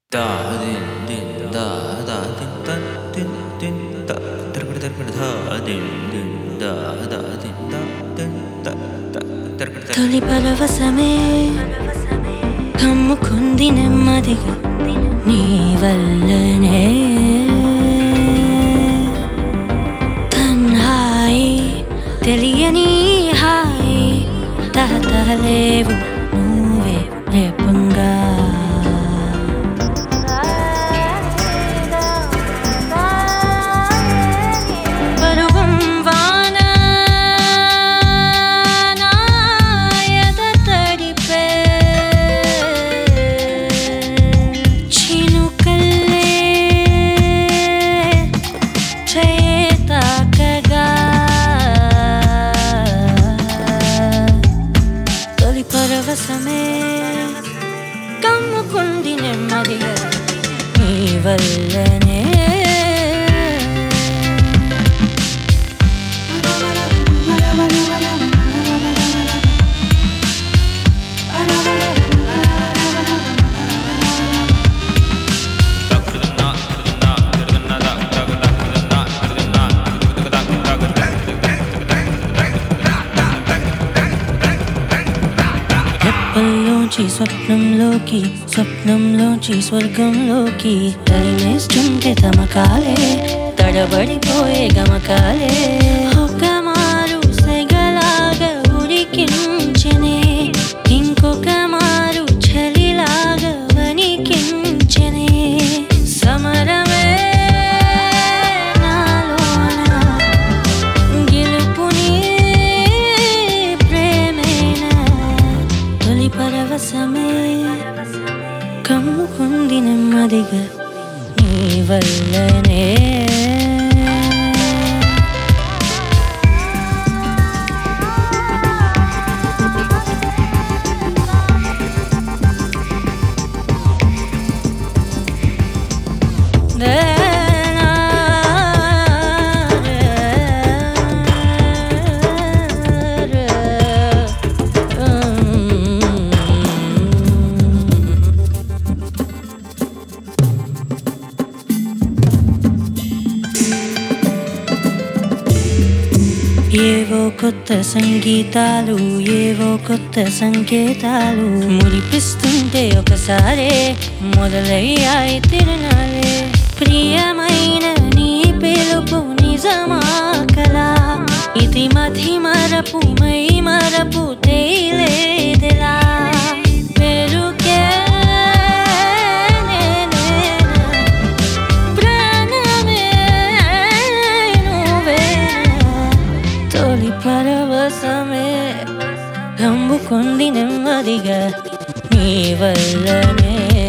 Da din din da da din da din din da తిరగడ తిరగడ ధా din din da da din da din da da తిరగడ తిరగడ తొలి పరవశమే కమ్ముకుంది నెమ్మదిగా నీ వల్లనే తన్హాయి తెలియని హాయి తహతహలేవు నువ్వే రేపంగా పరువం వాన నాయద తడిపే చినుకల్లే చేతాకగా తొలి పరవశమే కమ్ముకుంది నెమ్మదిగా నీ వల్లనే రెప్పల్లోంచి స్వప్నంలోకి స్వప్నంలోంచి స్వర్గంలోకి తరిమేస్తుంటే తమకాలే తడబడిపోయే గమకాలే ఒక మారు సెగలాగా ఉరికించనే ఇంకొక మారు చలిలాగా వణికించనే సమరమే నాలోన గెలుపుని ప్రేమేనా తొలి పరవశమే కమ్ముకుంది నెమ్మదిగా నీ వల్లనే ఏవో కొత్త సంగీతాలు ఏవో కొత్త సంకేతాలు మురిపిస్తుంటే ఒకసారే మొదలయ్యాయి తిరునాలే ప్రియమైన నీ పిలుపు నిజమా కలా ఇది మధి మరపు మై మరపు తేలేదిలా పెరుగే నేనేనా ప్రాణమే నువ్వేనా తొలి పరవశమే కమ్ముకుంది నెమ్మదిగా నీ వల్లనే